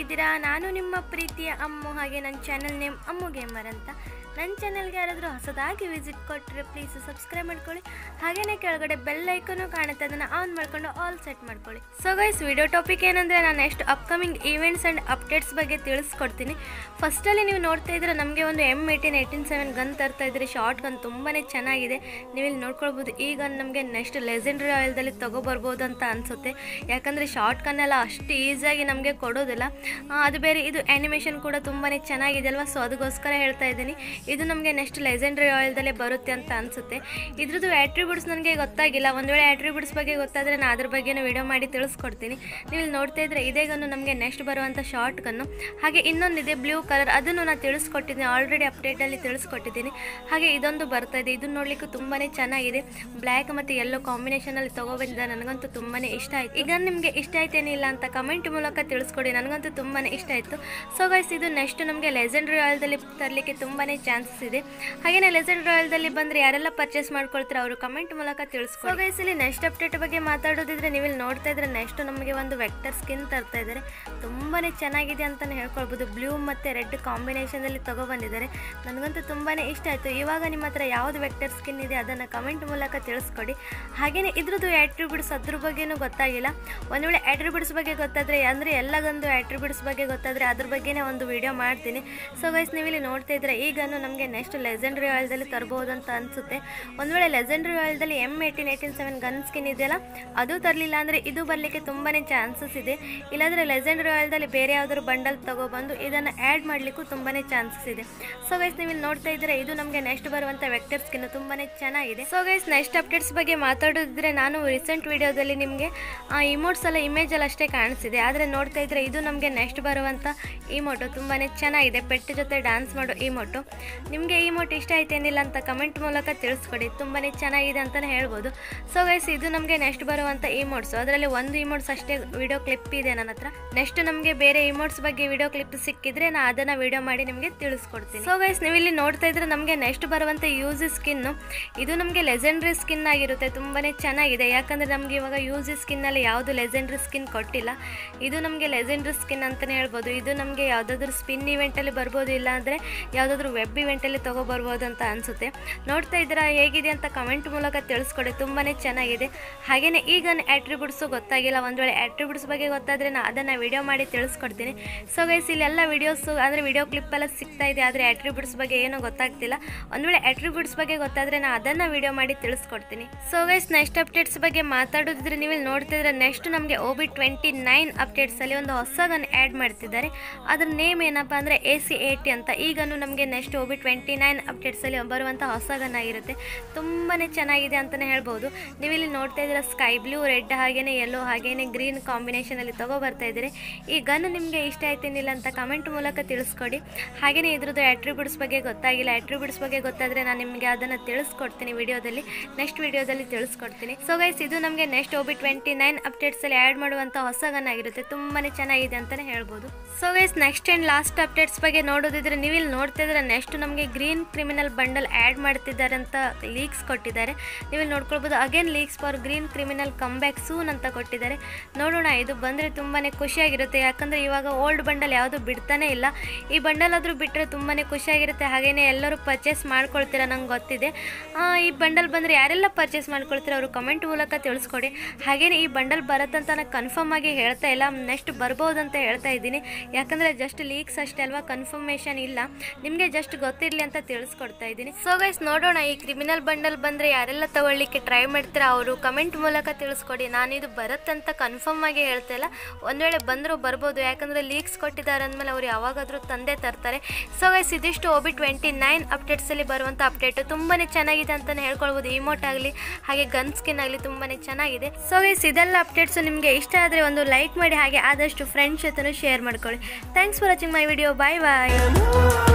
ಹೇಗಿದ್ದೀರಾ ನಾನು ನಿಮ್ಮ ಪ್ರೀತಿಯ ಅಮ್ಮು ಹಾಗೆ ನನ್ನ ಚಾನಲ್ ನೇಮ್ ಅಮ್ಮು ಗೇಮರ್ ಅಂತ ನನ್ನ ಚಾನಲ್ಗೆ ಯಾರಾದರೂ ಹೊಸದಾಗಿ ವಿಸಿಟ್ ಕೊಟ್ಟರೆ ಪ್ಲೀಸ್ ಸಬ್ಸ್ಕ್ರೈಬ್ ಮಾಡ್ಕೊಳ್ಳಿ ಹಾಗೆಯೇ ಕೆಳಗಡೆ ಬೆಲ್ ಐಕನು ಕಾಣುತ್ತೆ ಅದನ್ನು ಆನ್ ಮಾಡ್ಕೊಂಡು ಆಲ್ ಸೆಟ್ ಮಾಡ್ಕೊಳ್ಳಿ ಸೊ ಗೈಸ್ ವಿಡಿಯೋ ಟಾಪಿಕ್ ಏನಂದರೆ ನಾನು next upcoming events and updates ಬಗ್ಗೆ ತಿಳಿಸ್ಕೊಡ್ತೀನಿ ಫಸ್ಟಲ್ಲಿ ನೀವು ನೋಡ್ತಾ ಇದ್ರೆ ನಮಗೆ ಒಂದು M eighteen eighteen seven gun ತರ್ತಾ ಇದ್ರೆ ಶಾರ್ಟ್ ಗನ್ ತುಂಬಾ ಚೆನ್ನಾಗಿದೆ ನೀವು ಇಲ್ಲಿ ನೋಡ್ಕೊಳ್ಬೋದು ಈ ಗನ್ ನಮಗೆ ನೆಕ್ಸ್ಟ್ ಲೆಜೆಂಡ್ರಿ ಆಯಿಲ್ದಲ್ಲಿ ತೊಗೊಬರ್ಬೋದು ಅಂತ ಅನಿಸುತ್ತೆ ಯಾಕಂದರೆ ಶಾರ್ಟ್ ಗನ್ ಎಲ್ಲ ಅಷ್ಟು ಈಸಿಯಾಗಿ ನಮಗೆ ಕೊಡೋದಿಲ್ಲ ಆ, ಅದು ಬೇರೆ ಇದು ಆ್ಯನಿಮೇಷನ್ ಕೂಡ ತುಂಬಾ ಚೆನ್ನಾಗಿದೆ ಅಲ್ವಾ ಸೊ ಅದಕ್ಕೋಸ್ಕರ ಹೇಳ್ತಾ ಇದ್ದೀನಿ ಇದು ನಮಗೆ ನೆಕ್ಸ್ಟ್ ಲೆಜೆಂಡ್ರಿ ಆಯಿಲ್ದಲ್ಲೇ ಬರುತ್ತೆ ಅಂತ ಅನಿಸುತ್ತೆ ಇದ್ರದ್ದು ಆ್ಯಟ್ರಿಬ್ಯೂಟ್ಸ್ ನನಗೆ ಗೊತ್ತಾಗಿಲ್ಲ ಒಂದು ವೇಳೆ ಆ್ಯಟ್ರಿಬ್ಯೂಟ್ಸ್ ಬಗ್ಗೆ ಗೊತ್ತಾದರೆ ನಾನು ಅದ್ರ ಬಗ್ಗೆನೂ ವಿಡಿಯೋ ಮಾಡಿ ತಿಳಿಸ್ಕೊಡ್ತೀನಿ ನೀವು ಇಲ್ಲಿ ನೋಡ್ತಾ ಇದ್ರೆ ಇದೇ ಗನ್ನು ನಮಗೆ ನೆಕ್ಸ್ಟ್ ಬರುವಂಥ ಶಾರ್ಟ್ ಗನ್ನು ಹಾಗೆ ಇನ್ನೊಂದಿದೆ ಬ್ಲೂ ಕಲರ್ ಅದನ್ನು ನಾನು ತಿಳಿಸ್ಕೊಟ್ಟಿದ್ದೀನಿ ಆಲ್ರೆಡಿ ಅಪ್ಡೇಟಲ್ಲಿ ತಿಳಿಸ್ಕೊಟ್ಟಿದ್ದೀನಿ ಹಾಗೆ ಇದೊಂದು ಬರ್ತಾ ಇದೆ ಇದು ನೋಡಲಿಕ್ಕೂ ತುಂಬಾ ಚೆನ್ನಾಗಿದೆ ಬ್ಲ್ಯಾಕ್ ಮತ್ತು ಯೆಲ್ಲೋ ಕಾಂಬಿನೇಷನಲ್ಲಿ ತೊಗೊಬಂದಿದ್ದ ನನಗಂತೂ ತುಂಬಾ ಇಷ್ಟ ಆಯಿತು ಈಗ ನಿಮಗೆ ಇಷ್ಟ ಆಯ್ತೇನಿಲ್ಲ ಅಂತ ಕಮೆಂಟ್ ಮೂಲಕ ತಿಳಿಸ್ಕೊಡಿ ನನಗಂತೂ ತುಂಬಾ ಇಷ್ಟ ಆಯಿತು ಸೊ ಗೈಸ್ ಇದು ನೆಕ್ಸ್ಟ್ ನಮಗೆ ಲೆಜೆಂಡ್ ರಾಯಲ್ದಲ್ಲಿ ತರಲಿಕ್ಕೆ ತುಂಬಾ ಚಾನ್ಸಸ್ ಇದೆ ಹಾಗೆಯೇ ಲೆಜೆಂಡ್ ರಾಯಲ್ದಲ್ಲಿ ಬಂದರೆ ಯಾರೆಲ್ಲ ಪರ್ಚೇಸ್ ಮಾಡ್ಕೊಳ್ತಾರೆ ಅವರು ಕಮೆಂಟ್ ಮೂಲಕ ತಿಳಿಸ್ಕೊಡಿ ಗೈಸ್ ಇಲ್ಲಿ ನೆಕ್ಸ್ಟ್ ಅಪ್ಡೇಟ್ ಬಗ್ಗೆ ಮಾತಾಡೋದಿದ್ರೆ ನೀವು ಇಲ್ಲಿ ನೋಡ್ತಾ ಇದ್ರೆ ನೆಕ್ಸ್ಟ್ ನಮಗೆ ಒಂದು ವೆಕ್ಟರ್ ಸ್ಕಿನ್ ತರ್ತಾ ಇದ್ದಾರೆ ತುಂಬಾ ಚೆನ್ನಾಗಿದೆ ಅಂತಲೇ ಹೇಳ್ಕೊಳ್ಬೋದು ಬ್ಲೂ ಮತ್ತು ರೆಡ್ ಕಾಂಬಿನೇಷನಲ್ಲಿ ತೊಗೊಬಂದಿದ್ದಾರೆ ನನಗಂತೂ ತುಂಬಾ ಇಷ್ಟ ಆಯಿತು ಇವಾಗ ನಿಮ್ಮ ಹತ್ರ ಯಾವುದು ವೆಕ್ಟರ್ ಸ್ಕಿನ್ ಇದೆ ಅದನ್ನು ಕಮೆಂಟ್ ಮೂಲಕ ತಿಳಿಸ್ಕೊಡಿ ಹಾಗೆಯೇ ಇದ್ರದ್ದು ಆ್ಯಟ್ರಿಬ್ಯೂಟ್ಸ್ ಅದ್ರ ಬಗ್ಗೆನೂ ಗೊತ್ತಾಗಿಲ್ಲ ಒಂದು ವೇಳೆ ಆ್ಯಟ್ರಿಬ್ಯೂಟ್ಸ್ ಬಗ್ಗೆ ಗೊತ್ತಾದರೆ ಅಂದರೆ ಎಲ್ಲಗೊಂದು ಆ್ಯಟ್ರಿಬ್ಯೂಟ್ಸ್ ಬಗ್ಗೆ ಗೊತ್ತಾದರೆ ಅದ್ರ ಬಗ್ಗೆನೇ ಒಂದು ವಿಡಿಯೋ ಮಾಡ್ತೀನಿ ಸೊ ಗೈಸ್ ನೀವು ಇಲ್ಲಿ ನೋಡ್ತಾ ಇದ್ರೆ ಈಗನು ನಮಗೆ ನೆಕ್ಸ್ಟ್ ಲೆಜೆಂಡ್ರಿ ಆಯಿಲ್ದಲ್ಲಿ ತರ್ಬೋದು ಅಂತ ಅನಿಸುತ್ತೆ ಒಂದು ವೇಳೆ ಲೆಜೆಂಡ್ರಿ ಆಯಿಲ್ದಲ್ಲಿ M eighteen eighteen seven gun skin ಇದೆಯಲ್ಲ ಅದು ತರಲಿಲ್ಲ ಅಂದರೆ ಇದು ಬರಲಿಕ್ಕೆ ತುಂಬಾ ಚಾನ್ಸಸ್ ಇದೆ ಇಲ್ಲಾಂದರೆ ಲೆಜೆಂಡ್ರಿ ಆಯಿಲ್ದಲ್ಲಿ ಬೇರೆ ಯಾವ್ದಾದ್ರು ಬಂಡಲ್ ತಗೊಬಂದು ಇದನ್ನು ಆ್ಯಡ್ ಮಾಡಲಿಕ್ಕೂ ತುಂಬಾ ಚಾನ್ಸಸ್ ಇದೆ ಸೊ ಗೈಸ್ ನೀವು ಇಲ್ಲಿ ನೋಡ್ತಾ ಇದ್ರೆ ಇದು ನಮಗೆ ನೆಕ್ಸ್ಟ್ ಬರುವಂಥ ವೆಕ್ಟರ್ ಸ್ಕಿನ್ ತುಂಬಾ ಚೆನ್ನಾಗಿದೆ ಸೊ ಗೈಸ್ ನೆಕ್ಸ್ಟ್ ಅಪ್ಡೇಟ್ಸ್ ಬಗ್ಗೆ ಮಾತಾಡೋದಿದ್ರೆ ನಾನು ರೀಸೆಂಟ್ ವಿಡಿಯೋದಲ್ಲಿ ನಿಮಗೆ ಆ ಇಮೋಟ್ಸ್ ಎಲ್ಲ ಇಮೇಜ್ ಎಲ್ಲ ಅಷ್ಟೇ ಕಾಣಿಸಿದೆ ಆದರೆ ನೋಡ್ತಾ ಇದ್ರೆ ಇದು ನಮಗೆ ನೆಕ್ಸ್ಟ್ ಬರುವಂಥ ಇಮೋಟು ತುಂಬಾ ಚೆನ್ನಾಗಿದೆ ಪೆಟ್ಟು ಜೊತೆ ಡ್ಯಾನ್ಸ್ ಮಾಡೋ ಇಮೋಟು ನಿಮಗೆ ಈ ಮೋಟ್ ಇಷ್ಟ ಆಯ್ತೇನಿಲ್ಲ ಅಂತ ಕಮೆಂಟ್ ಮೂಲಕ ತಿಳಿಸ್ಕೊಡಿ ತುಂಬಾ ಚೆನ್ನಾಗಿದೆ ಅಂತಲೇ ಹೇಳ್ಬೋದು ಸೊ ಗೈಸ್ ಇದು ನಮಗೆ ನೆಕ್ಸ್ಟ್ ಬರುವಂಥ ಇಮೋಟ್ಸು ಅದರಲ್ಲಿ ಒಂದು ಇಮೋಟ್ಸ್ ಅಷ್ಟೇ ವಿಡಿಯೋ ಕ್ಲಿಪ್ ಇದೆ ನನ್ನ ಹತ್ರ ನೆಕ್ಸ್ಟ್ ನಮಗೆ ಬೇರೆ ಇಮೋಟ್ಸ್ ಬಗ್ಗೆ ವಿಡಿಯೋ ಕ್ಲಿಪ್ ಸಿಕ್ಕಿದ್ರೆ ನಾನು ಅದನ್ನು ವಿಡಿಯೋ ಮಾಡಿ ನಿಮಗೆ ತಿಳಿಸ್ಕೊಡ್ತೀನಿ ಸೊ ಗೈಸ್ ನೀವು ಇಲ್ಲಿ ನೋಡ್ತಾ ಇದ್ರೆ ನಮಗೆ ನೆಕ್ಸ್ಟ್ ಬರುವಂಥ ಯೂಸಿ ಸ್ಕಿನ್ನು ಇದು ನಮಗೆ ಲೆಜೆಂಡ್ರಿ ಸ್ಕಿನ್ ಆಗಿರುತ್ತೆ ತುಂಬಾ ಚೆನ್ನಾಗಿದೆ ಯಾಕಂದರೆ ನಮಗೆ ಇವಾಗ ಯೂಸಿ ಸ್ಕಿನ್ನಲ್ಲಿ ಯಾವುದು ಲೆಜೆಂಡ್ರಿ ಸ್ಕಿನ್ ಕೊಟ್ಟಿಲ್ಲ ಇದು ನಮಗೆ ಲೆಜೆಂಡ್ರಿ ಸ್ಕಿನ್ ಅಂತಲೇ ಹೇಳ್ಬೋದು ಇದು ನಮಗೆ ಯಾವುದಾದ್ರೂ ಸ್ಪಿನ್ ಇವೆಂಟಲ್ಲಿ ಬರ್ಬೋದು ಇಲ್ಲ ಅಂದರೆ ಯಾವುದಾದ್ರೂ ವೆಬ್ ಇವೆಂಟಲ್ಲಿ ತೊಗೊಬರ್ಬೋದು ಅಂತ ಅನಿಸುತ್ತೆ ನೋಡ್ತಾ ಇದ್ದೀರಾ ಹೇಗಿದೆ ಅಂತ ಕಮೆಂಟ್ ಮೂಲಕ ತಿಳಿಸ್ಕೊಡಿ ತುಂಬಾ ಚೆನ್ನಾಗಿದೆ ಹಾಗೆಯೇ ಈಗ ಆ್ಯಟ್ರಿಬ್ಯೂಟ್ಸು ಗೊತ್ತಾಗಿಲ್ಲ ಒಂದು ವೇಳೆ ಆ್ಯಟ್ರಿಬ್ಯೂಟ್ಸ್ ಬಗ್ಗೆ ಗೊತ್ತಾದರೆ ನಾನು ಅದನ್ನು ವಿಡಿಯೋ ಮಾಡಿ ತಿಳಿಸ್ಕೊಡ್ತೀನಿ ಸೊ ಗೈಸ್ ಇಲ್ಲೆಲ್ಲ ವೀಡಿಯೋಸು ಅಂದರೆ ವಿಡಿಯೋ ಕ್ಲಿಪ್ ಎಲ್ಲ ಸಿಗ್ತಾ ಇದೆ ಆದರೆ ಆ್ಯಟ್ರಿಬ್ಯೂಟ್ಸ್ ಬಗ್ಗೆ ಏನೂ ಗೊತ್ತಾಗ್ತಿಲ್ಲ ಒಂದು ವೇಳೆ ಆ್ಯಟ್ರಿಬ್ಯೂಟ್ಸ್ ಬಗ್ಗೆ ಗೊತ್ತಾದರೆ ನಾನು ಅದನ್ನು ವಿಡಿಯೋ ಮಾಡಿ ತಿಳಿಸ್ಕೊಡ್ತೀನಿ ಸೊ ಗೈಸ್ ನೆಕ್ಸ್ಟ್ ಅಪ್ಡೇಟ್ಸ್ ಬಗ್ಗೆ ಮಾತಾಡೋದಿದ್ರೆ ನೀವು ಇಲ್ಲಿ ನೋಡ್ತಿದ್ರೆ ನೆಕ್ಸ್ಟ್ ನಮಗೆ ಓ ಬಿ ಟ್ವೆಂಟಿ ನೈನ್ ಅಪ್ಡೇಟ್ಸಲ್ಲಿ ಒಂದು ಹೊಸ ಗನ್ ಆ್ಯಡ್ ಮಾಡ್ತಿದ್ದಾರೆ ಅದ್ರ ನೇಮ್ ಏನಪ್ಪ ಅಂದರೆ ಎ ಸಿ ಏಯ್ಟಿ ಅಂತ ಈಗನು ನಮಗೆ next O B twenty nine ಅಪ್ಡೇಟ್ಸಲ್ಲಿ ಬರುವಂಥ ಹೊಸ ಗನ್ ಆಗಿರುತ್ತೆ ತುಂಬಾ ಚೆನ್ನಾಗಿದೆ ಅಂತಲೇ ಹೇಳ್ಬೋದು ನೀವು ಇಲ್ಲಿ ನೋಡ್ತಾ ಇದ್ದೀರಾ ಸ್ಕೈ ಬ್ಲೂ ರೆಡ್ ಹಾಗೇನೆ ಯೆಲ್ಲೋ ಹಾಗೇನೆ ಗ್ರೀನ್ ಕಾಂಬಿನೇಷನಲ್ಲಿ ತಗೋ ಬರ್ತಾ ಇದ್ದೀರಿ ಈ ಗನ್ ನಿಮಗೆ ಇಷ್ಟ ಆಯ್ತೇನಿಲ್ಲ ಅಂತ ಕಮೆಂಟ್ ಮೂಲಕ ತಿಳಿಸ್ಕೊಡಿ ಹಾಗೆಯೇ ಇದ್ರದ್ದು ಆ್ಯಟ್ರಿಬ್ಯೂಟ್ಸ್ ಬಗ್ಗೆ ಗೊತ್ತಾಗಿಲ್ಲ ಆ್ಯಟ್ರಿಬ್ಯೂಟ್ಸ್ ಬಗ್ಗೆ ಗೊತ್ತಾದರೆ ನಾನು ನಿಮಗೆ ಅದನ್ನು ತಿಳಿಸ್ಕೊಡ್ತೀನಿ ವಿಡಿಯೋದಲ್ಲಿ ನೆಕ್ಸ್ಟ್ ವಿಡಿಯೋದಲ್ಲಿ ತಿಳಿಸ್ಕೊಡ್ತೀನಿ ಸೊ ಗೈಸ್ ಇದು ನಮಗೆ next O B twenty nine ಅಪ್ಡೇಟ್ಸಲ್ಲಿ ಆ್ಯಡ್ ಮಾಡುವಂಥ ಹೊಸ ಗನ್ ಆಗಿರುತ್ತೆ ತುಂಬಾ ಚೆನ್ನಾಗಿದೆ ಅಂತಲೇ ಹೇಳ್ಬೋದು so guys next and last updates ಬಗ್ಗೆ ನೋಡೋದಿದ್ರೆ ನೀವು ಇಲ್ಲಿ ನೋಡ್ತಾ ಇದ್ರೆ ನೆಕ್ಸ್ಟ್ ನಮಗೆ ಗ್ರೀನ್ ಕ್ರಿಮಿನಲ್ ಬಂಡಲ್ ಆ್ಯಡ್ ಮಾಡ್ತಿದ್ದಾರೆ ಅಂತ ಲೀಕ್ಸ್ ಕೊಟ್ಟಿದ್ದಾರೆ ನೀವು ಇಲ್ಲಿ ನೋಡ್ಕೊಳ್ಬೋದು again leaks for green criminal come back soon ಅಂತ ಕೊಟ್ಟಿದ್ದಾರೆ ನೋಡೋಣ ಇದು ಬಂದರೆ ತುಂಬಾ ಖುಷಿಯಾಗಿರುತ್ತೆ ಯಾಕಂದರೆ ಇವಾಗ ಓಲ್ಡ್ ಬಂಡಲ್ ಯಾವುದು ಬಿಡ್ತಾನೆ ಇಲ್ಲ ಈ ಬಂಡಲ್ ಆದರೂ ಬಿಟ್ಟರೆ ತುಂಬಾ ಖುಷಿಯಾಗಿರುತ್ತೆ ಹಾಗೆಯೇ ಎಲ್ಲರೂ ಪರ್ಚೇಸ್ ಮಾಡ್ಕೊಳ್ತೀರಾ ನಂಗೆ ಗೊತ್ತಿದೆ ಆ, ಈ ಬಂಡಲ್ ಬಂದರೆ ಯಾರೆಲ್ಲ ಪರ್ಚೇಸ್ ಮಾಡ್ಕೊಳ್ತೀರಾ ಅವರು ಕಮೆಂಟ್ ಮೂಲಕ ತಿಳಿಸ್ಕೊಡಿ ಹಾಗೆಯೇ ಈ ಬಂಡಲ್ ಬರುತ್ತಂತ ನಾನು ಕನ್ಫರ್ಮ್ ಆಗಿ ಹೇಳ್ತಾ ಇಲ್ಲ ನೆಕ್ಸ್ಟ್ ಬರ್ಬೋದು ಅಂತ ಹೇಳ್ತಾ ಇದ್ದೀನಿ ಯಾಕಂದರೆ ಜಸ್ಟ್ ಲೀಕ್ಸ್ ಅಷ್ಟೇ ಅಲ್ವಾ ಕನ್ಫರ್ಮೇಷನ್ ಇಲ್ಲ ನಿಮಗೆ ಜಸ್ಟ್ ಗೊತ್ತಿರಲಿ ಅಂತ ತಿಳಿಸ್ಕೊಡ್ತಾ ಇದ್ದೀನಿ ಸೊ ಗೈಸ್ ನೋಡೋಣ ಈ ಕ್ರಿಮಿನಲ್ ಬಂಡಲ್ ಬಂದರೆ ಯಾರೆಲ್ಲ ತಗೊಳ್ಳಿಕ್ಕೆ ಟ್ರೈ ಮಾಡ್ತೀರಾ ಅವರು ಕಮೆಂಟ್ ಮೂಲಕ ತಿಳಿಸ್ಕೊಡಿ ನಾನಿದು ಬರುತ್ತಂತ ಕನ್ಫರ್ಮ್ ಆಗಿ ಹೇಳ್ತಾ ಇಲ್ಲ ಒಂದು ವೇಳೆ ಬಂದರೂ ಬರ್ಬೋದು ಯಾಕಂದರೆ ಲೀಕ್ಸ್ ಕೊಟ್ಟಿದ್ದಾರೆ ಅಂದಮೇಲೆ ಅವ್ರು ಯಾವಾಗಾದರೂ ತಂದೆ ತರ್ತಾರೆ ಸೊ ಗೈಸ್ ಇದಿಷ್ಟು ಓ ಬಿ ಟ್ವೆಂಟಿ ನೈನ್ ಅಪ್ಡೇಟ್ಸಲ್ಲಿ ಬರುವಂಥ ಅಪ್ಡೇಟು ತುಂಬಾ ಚೆನ್ನಾಗಿದೆ ಅಂತಲೇ ಹೇಳ್ಕೊಳ್ಬೋದು ಇಮೋಟ್ ಆಗಲಿ ಹಾಗೆ ಗನ್ ಸ್ಕಿನ್ ಆಗಲಿ ತುಂಬಾ ಚೆನ್ನಾಗಿದೆ ಸೊ ಗೈಸ್ ಇದೆಲ್ಲ ಅಪ್ಡೇಟ್ಸು ನಿಮಗೆ ಇಷ್ಟ ಆದರೆ ಒಂದು ಲೈಕ್ ಮಾಡಿ ಹಾಗೆ ಆದಷ್ಟು ಫ್ರೆಂಡ್ಸ್ ಜೊತೆ ಶೇರ್ ಮಾಡ್ಕೊಳ್ಳಿ thanks for watching my video bye bye